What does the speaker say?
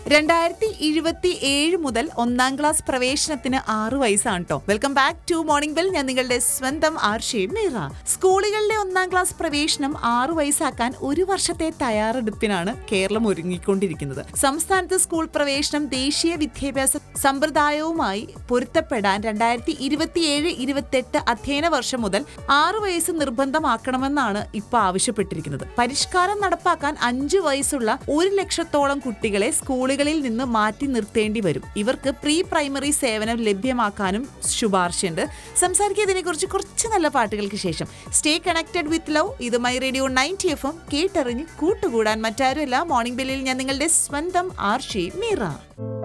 രണ്ടായിരത്തി ഇരുപത്തി ഏഴ് മുതൽ ഒന്നാം ക്ലാസ് പ്രവേശനത്തിന് ആറ് വയസ്സാണ് കേട്ടോ welcome back to morning bell ഞാൻ നിങ്ങളുടെ സ്വന്തം ആർഷേ മീറ സ്കൂളുകളിലെ ഒന്നാം ക്ലാസ് പ്രവേശനം ആറു വയസ്സാക്കാൻ ഒരു വർഷത്തെ തയ്യാറെടുപ്പിനാണ് കേരളം ഒരുങ്ങിക്കൊണ്ടിരിക്കുന്നത് സംസ്ഥാനത്ത് സ്കൂൾ പ്രവേശനം ദേശീയ വിദ്യാഭ്യാസ സമ്പ്രദായവുമായി പൊരുത്തപ്പെടാൻ രണ്ടായിരത്തി ഇരുപത്തിയേഴ് ഇരുപത്തെട്ട് അധ്യയന വർഷം മുതൽ ആറു വയസ്സ് നിർബന്ധമാക്കണമെന്നാണ് ഇപ്പോൾ ആവശ്യപ്പെട്ടിരിക്കുന്നത് പരിഷ്കാരം നടപ്പാക്കാൻ അഞ്ചു വയസ്സുള്ള ഒരു ലക്ഷത്തോളം കുട്ടികളെ സ്കൂളുകളിൽ നിന്ന് മാറ്റി നിർത്തേണ്ടി വരും ഇവർക്ക് പ്രീ പ്രൈമറി സേവനം ലഭ്യമാക്കാനും ശുപാർശയുണ്ട് സംസാരിക്കുന്നതിനെ കുറിച്ച് കുറച്ച് നല്ല പാട്ടുകൾക്ക് ശേഷം സ്റ്റേ കണക്റ്റഡ് വിത്ത് ലവ് ഇത് my radio ninety F M കേട്ടറിഞ്ഞ് കൂട്ടുകൂടാൻ മറ്റാരുമല്ല മോർണിംഗ് ബെല്ലിൽ ഞാൻ നിങ്ങളുടെ സ്വന്തം ആർഷി മീറ